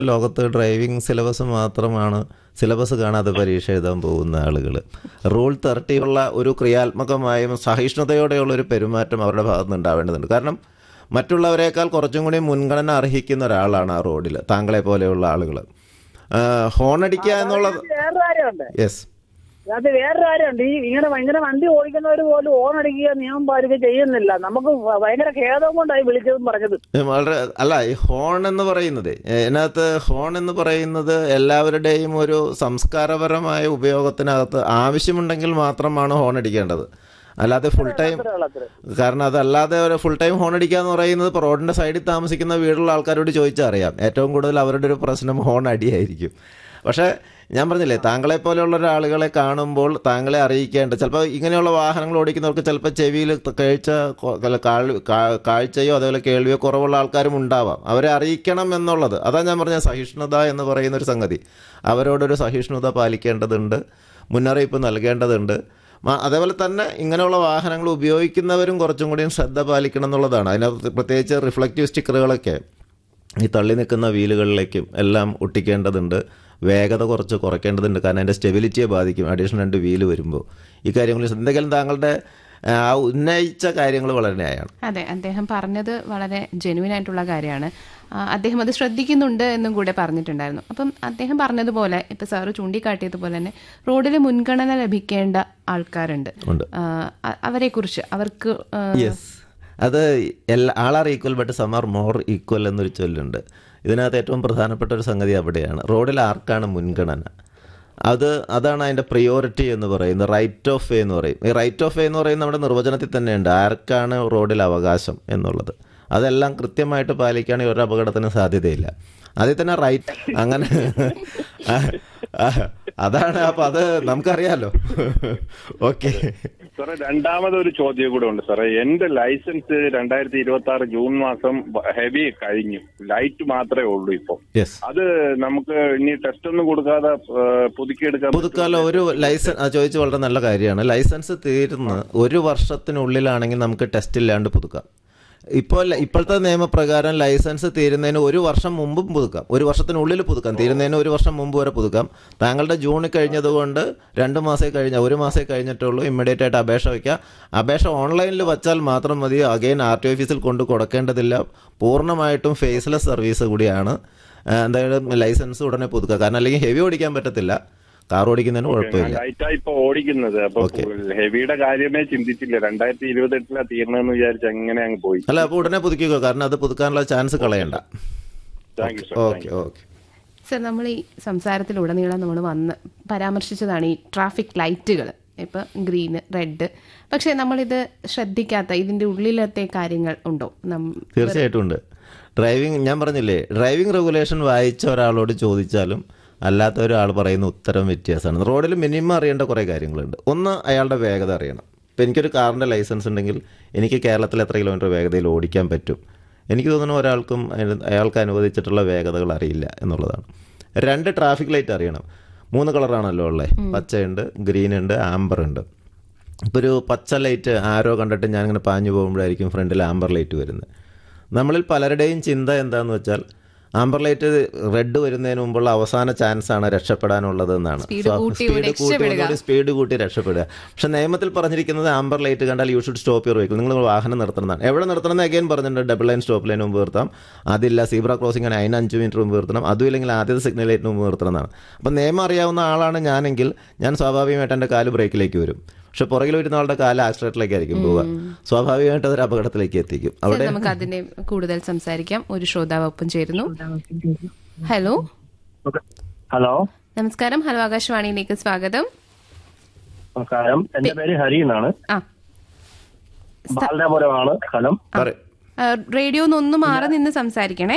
ലോകത്ത് driving syllabus മാത്രമാണ് syllabus കാണാതെ പരീക്ഷ എഴുതാൻ പോകുന്ന ആളുകൾ റൂൾ തേർട്ടിയുള്ള ഒരു ക്രിയാത്മകമായും സഹിഷ്ണുതയോടെയുള്ള ഒരു പെരുമാറ്റം അവരുടെ ഭാഗത്ത് നിന്ന് ഉണ്ടാവേണ്ടതുണ്ട് കാരണം മറ്റുള്ളവരെക്കാൾ കുറച്ചും കൂടി മുൻഗണന അർഹിക്കുന്ന ഒരാളാണ് ആ റോഡിൽ താങ്കളെ പോലെയുള്ള ആളുകൾ ഹോൺ അടിക്കുക എന്നുള്ളത് വേറൊരു കാര്യമുണ്ട് യെസ് അത് വേറൊരു കാര്യമുണ്ട് ഈ ഇങ്ങനെ ഭയങ്കര വണ്ടി ഓടിക്കുന്നവർ പോലും ഓൺ അടിക്കുക നിയമം പാലിക്കുക ചെയ്യുന്നില്ല നമുക്ക് ഭയങ്കര ഖേദം കൊണ്ടായി വിളിച്ചതും പറഞ്ഞത് വളരെ അല്ല ഈ ഹോൺ എന്ന് പറയുന്നത് ഇതിനകത്ത് ഹോൺ എന്ന് പറയുന്നത് എല്ലാവരുടെയും ഒരു സംസ്കാരപരമായ ഉപയോഗത്തിനകത്ത് ആവശ്യമുണ്ടെങ്കിൽ മാത്രമാണ് ഹോൺ അടിക്കേണ്ടത് അല്ലാതെ ഫുൾ ടൈം അത്രേ ഉള്ളൂ, അത്രേ. കാരണം അതല്ലാതെ ഒരു ഫുൾ ടൈം ഹോൺ അടിക്കുക എന്ന് പറയുന്നത് ഇപ്പോൾ റോഡിൻ്റെ സൈഡിൽ താമസിക്കുന്ന വീടുള്ള ആൾക്കാരോട് ചോദിച്ചാൽ അറിയാം ഏറ്റവും കൂടുതൽ അവരുടെ ഒരു പ്രശ്നം ഹോൺ അടിയായിരിക്കും പക്ഷേ ഞാൻ പറഞ്ഞില്ലേ താങ്കളെ പോലെയുള്ള ഒരാളുകളെ കാണുമ്പോൾ താങ്കളെ അറിയിക്കേണ്ട ചിലപ്പോൾ ഇങ്ങനെയുള്ള വാഹനങ്ങൾ ഓടിക്കുന്നവർക്ക് ചിലപ്പോൾ ചെവിയിൽ കേഴ്ച കൊ- അല്ല, കാൾ- കാ- കാഴ്ചയോ അതേപോലെ കേൾവിയോ കുറവുള്ള ആൾക്കാരും ഉണ്ടാവാം അവരെ അറിയിക്കണം എന്നുള്ളത് അതാ ഞാൻ പറഞ്ഞ സഹിഷ്ണുത എന്ന് പറയുന്ന ഒരു സംഗതി അവരോടൊരു സഹിഷ്ണുത പാലിക്കേണ്ടതുണ്ട് മുന്നറിയിപ്പ് നൽകേണ്ടതുണ്ട് മ- അതേപോലെ തന്നെ ഇങ്ങനെയുള്ള വാഹനങ്ങൾ ഉപയോഗിക്കുന്നവരും കുറച്ചും കൂടിയും ശ്രദ്ധ പാലിക്കണം എന്നുള്ളതാണ് അതിനകത്ത് പ്രത്യേകിച്ച് റിഫ്ലക്റ്റീവ് സ്റ്റിക്കറുകളൊക്കെ ഈ തള്ളി നിൽക്കുന്ന വീലുകളിലേക്കും എല്ലാം ഒട്ടിക്കേണ്ടതുണ്ട് വേഗത കുറച്ച് കുറയ്ക്കേണ്ടതുണ്ട് കാരണം അതിൻ്റെ സ്റ്റെബിലിറ്റിയെ ബാധിക്കും അഡീഷണൽ രണ്ട് വീല് വരുമ്പോൾ ഈ കാര്യങ്ങളിൽ എന്തെങ്കിലും താങ്കളുടെ ആ ഉന്നയിച്ച കാര്യങ്ങൾ വളരെ ന്യായമാണ് അതെ അദ്ദേഹം പറഞ്ഞത് വളരെ ജെനുവിൻ ആയിട്ടുള്ള കാര്യമാണ് ആ, അദ്ദേഹം അത് ശ്രദ്ധിക്കുന്നുണ്ട് എന്നും കൂടെ പറഞ്ഞിട്ടുണ്ടായിരുന്നു അപ്പം അദ്ദേഹം പറഞ്ഞതുപോലെ ഇപ്പൊ സാറ് ചൂണ്ടിക്കാട്ടിയതുപോലെ തന്നെ റോഡിൽ മുൻഗണന ലഭിക്കേണ്ട ആൾക്കാരുണ്ട് ഉണ്ട്. ആ, അ- അവരെക്കുറിച്ച് അവർക്ക് ആ, യെസ് അത് എല്ലാ all are equal but some are more equal എന്നൊരു ചൊല്ലുണ്ട് ഇതിനകത്ത് ഏറ്റവും പ്രധാനപ്പെട്ട ഒരു സംഗതി അവിടെയാണ് റോഡിൽ ആർക്കാണ് മുൻഗണന അത് അതാണ് അതിൻ്റെ പ്രിയോറിറ്റി എന്ന് പറയുന്നത് റൈറ്റ് ഓഫ് വേ എന്ന് പറയും ഈ റൈറ്റ് ഓഫ് വേ എന്ന് പറയുന്നത് നമ്മുടെ നിർവചനത്തിൽ തന്നെയുണ്ട് ആർക്കാണ് റോഡിൽ അവകാശം എന്നുള്ളത് അതെല്ലാം കൃത്യമായിട്ട് പാലിക്കുകയാണെങ്കിൽ ഒരു അപകടത്തിന് സാധ്യതയില്ല അതിൽ തന്നെ റൈറ്റ് അങ്ങനെ ആ, ആ, അതാണ് അപ്പം അത് നമുക്കറിയാലോ ഓക്കെ സാറേ രണ്ടാമതൊരു ചോദ്യം കൂടെ ഉണ്ട് സാറേ എന്റെ ലൈസൻസ് രണ്ടായിരത്തി ഇരുപത്തി ആറ് ജൂൺ മാസം ഹെവി കഴിഞ്ഞു ലൈറ്റ് മാത്രമേ ഉള്ളൂ ഇപ്പൊ യെസ് അത് നമുക്ക് ഇനി ടെസ്റ്റ് ഒന്നും കൊടുക്കാതെ ഏ, പുതുക്കിയെടുക്കാൻ പുതുക്കാലം ഒരു ലൈസൻസ് ആ ചോദിച്ച വളരെ നല്ല കാര്യമാണ് ലൈസൻസ് തീരുന്ന ഒരു വർഷത്തിനുള്ളിലാണെങ്കിൽ നമുക്ക് ടെസ്റ്റ് ഇല്ലാണ്ട് പുതുക്കാം ഇപ്പോൾ ല- ഇപ്പോഴത്തെ നിയമപ്രകാരം ലൈസൻസ് തീരുന്നതിന് ഒരു വർഷം മുമ്പും പുതുക്കാം ഒരു വർഷത്തിനുള്ളിൽ പുതുക്കാം തീരുന്നതിന് ഒരു വർഷം മുമ്പ് വരെ പുതുക്കാം താങ്കളുടെ ജൂണിൽ കഴിഞ്ഞതുകൊണ്ട് രണ്ട് മാസമേ കഴിഞ്ഞ ഒരു മാസമേ കഴിഞ്ഞിട്ടുള്ളൂ ഇമ്മീഡിയറ്റ് ആയിട്ട് അപേക്ഷ വയ്ക്കുക അപേക്ഷ ഓൺലൈനിൽ വച്ചാൽ മാത്രം മതി അഗൈൻ ആർ ടി ഓഫീസിൽ കൊണ്ട് കൊടുക്കേണ്ടതില്ല പൂർണ്ണമായിട്ടും ഫേസ്ലെസ് സർവീസ് കൂടിയാണ് ആ, എന്തായാലും ലൈസൻസ് ഉടനെ പുതുക്കുക കാരണം അല്ലെങ്കിൽ ഹെവി ഓടിക്കാൻ പറ്റത്തില്ല കാർ ഓടിക്കുന്നതിന് കുഴപ്പമില്ല ലൈറ്റാ ഇപ്പൊ ഓടിക്കുന്നത് അപ്പൊ Okay. ഹെവിയുടെ കാര്യമേ ചിന്തിച്ചില്ല രണ്ടായിരത്തി ഇരുപത്തെട്ടിലാ തീർന്നെന്ന് വിചാരിച്ച് അങ്ങനെ അങ്ങ് പോയി അല്ല അപ്പോൾ ഉടനെ പുതുക്കിക്കോ കാരണം അത് പുതുക്കാനുള്ള ചാൻസ് കളയണ്ട thank you sir okay okay sir നമ്മൾ ഈ സംസാരത്തിലുടനീളം നമ്മൾ വന്ന് പരാമർശിച്ചതാണ് ഈ ട്രാഫിക് ലൈറ്റുകൾ ഇപ്പം ഗ്രീന് റെഡ് പക്ഷേ നമ്മളിത് ശ്രദ്ധിക്കാത്ത ഇതിൻ്റെ ഉള്ളിലത്തെ കാര്യങ്ങൾ ഉണ്ടോ നം- തീർച്ചയായിട്ടും ഉണ്ട് ഡ്രൈവിംഗ് ഞാൻ പറഞ്ഞില്ലേ ഡ്രൈവിംഗ് റെഗുലേഷൻ വായിച്ച ഒരാളോട് ചോദിച്ചാലും അല്ലാത്ത ഒരാൾ പറയുന്ന ഉത്തരം വ്യത്യാസമാണ് റോഡിൽ മിനിമം അറിയേണ്ട കുറേ കാര്യങ്ങളുണ്ട് ഒന്ന് അയാളുടെ വേഗത അറിയണം ഇപ്പം എനിക്കൊരു കാറിൻ്റെ ലൈസൻസ് ഉണ്ടെങ്കിൽ എനിക്ക് കേരളത്തിൽ എത്ര കിലോമീറ്റർ വേഗതയിൽ ഓടിക്കാൻ പറ്റും എനിക്ക് തോന്നുന്നു ഒരാൾക്കും അതിന് അയാൾക്ക് അനുവദിച്ചിട്ടുള്ള വേഗതകൾ അറിയില്ല എന്നുള്ളതാണ് രണ്ട് ട്രാഫിക് ലൈറ്റ് അറിയണം മൂന്ന് കളറാണല്ലോ ഉള്ളത് പച്ചയുണ്ട് ഗ്രീൻ ഉണ്ട് ആംബർ ഉണ്ട് ഇപ്പോൾ ഒരു പച്ച ലൈറ്റ് ആരോ കണ്ടിട്ട് ഞാനിങ്ങനെ പാഞ്ഞു പോകുമ്പോഴായിരിക്കും ഫ്രണ്ടിൽ ആംബർ ലൈറ്റ് വരുന്നത് നമ്മളിൽ പലരുടെയും ചിന്ത എന്താണെന്ന് വെച്ചാൽ ആംബർ ലൈറ്റ് റെഡ് വരുന്നതിന് മുമ്പുള്ള അവസാന ചാൻസ് ആണ് രക്ഷപ്പെടാനുള്ളത് എന്നാണ് സ്പീഡ് കൂട്ടി സ്പീഡ് കൂട്ടി രക്ഷപ്പെടുക. ഒന്നുകൂടി സ്പീഡ് കൂട്ടി രക്ഷപ്പെടുക പക്ഷെ നിയമത്തിൽ പറഞ്ഞിരിക്കുന്നത് ആംബർ ലൈറ്റ് കണ്ടാൽ you should stop your vehicle നിങ്ങൾ വാഹനം നിർത്തണമെന്നാണ് എവിടെ നിർത്തണമെന്ന് അഗൈൻ പറഞ്ഞിട്ടുണ്ട് ഡബിൾ ലൈൻ സ്റ്റോപ്പ് ലൈൻ മുമ്പ് നിർത്താം അതില്ല സീബ്ര ക്രോസിംഗിന് അതിന് അഞ്ച് മിനിറ്റ് മുമ്പ് നിർത്തണം അതും ഇല്ലെങ്കിൽ ആദ്യത്തെ സിഗ്നൽ ലൈറ്റിന് മുമ്പ് നിർത്തണം എന്നാണ് അപ്പം നിയമം അറിയാവുന്ന ആളാണ് ഞാനെങ്കിൽ ഞാൻ സ്വാഭാവികമായിട്ട് എൻ്റെ കാല് ബ്രേക്കിലേക്ക് വരും പക്ഷെ പുറകിൽ വരുന്ന ആളുടെ കാല് ആക്സിഡന്റിലേക്കായിരിക്കും പോവുക സ്വാഭാവികമായിട്ട് അതൊരു അപകടത്തിലേക്ക് എത്തിക്കും സർ, അവിടെ നമുക്ക് അതിനെ കൂടുതൽ സംസാരിക്കാം ഒരു ശ്രോതാവ് ഒപ്പം ചേരുന്നു ഹലോ ഹലോ നമസ്കാരം ഹലോ ആകാശവാണിയിലേക്ക് സ്വാഗതം നമസ്കാരം എന്റെ പേര് ഹരി എന്നാണ് ആ ബാലരാപുരമാണ് സ്ഥലം പറയും ആ, റേഡിയോ ഒന്ന് മാറി നിന്ന് സംസാരിക്കണേ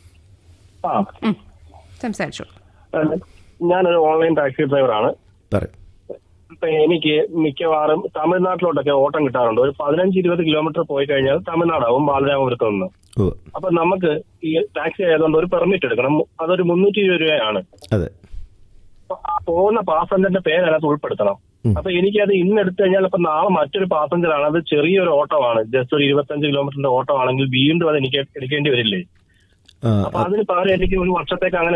ആ ഉം. സംസാരിച്ചു ഞാനൊരു ഓൺലൈൻ ടാക്സി ഡ്രൈവറാണ് പറയും ഇപ്പൊ എനിക്ക് മിക്കവാറും തമിഴ്നാട്ടിലോട്ടൊക്കെ ഓട്ടം കിട്ടാറുണ്ട് ഒരു പതിനഞ്ച് ഇരുപത് കിലോമീറ്റർ പോയി കഴിഞ്ഞാൽ തമിഴ്നാടാവും ബാലരാമപുരത്ത് നിന്ന് ഓ അപ്പൊ നമുക്ക് ഈ ടാക്സി ആയതുകൊണ്ട് ഒരു പെർമിറ്റ് എടുക്കണം അതൊരു മുന്നൂറ്റി ഇരുപത് രൂപയാണ് അതെ അപ്പൊ ആ പോകുന്ന പാസഞ്ചറിന്റെ പേര് അതിനകത്ത് ഉൾപ്പെടുത്തണം അപ്പൊ എനിക്കത് ഇന്ന് എടുത്തു കഴിഞ്ഞാൽ ഇപ്പൊ നാളെ മറ്റൊരു പാസഞ്ചർ ആണ് അത് ചെറിയൊരു ഓട്ടമാണ് ജസ്റ്റ് ഒരു ഇരുപത്തഞ്ച് കിലോമീറ്ററിന്റെ ഓട്ടമാണെങ്കിൽ വീണ്ടും അത് എനിക്ക് എടുക്കേണ്ടി വരില്ലേ ആ, അപ്പൊ അതിന് പകരം എനിക്ക് ഒരു വർഷത്തേക്ക് അങ്ങനെ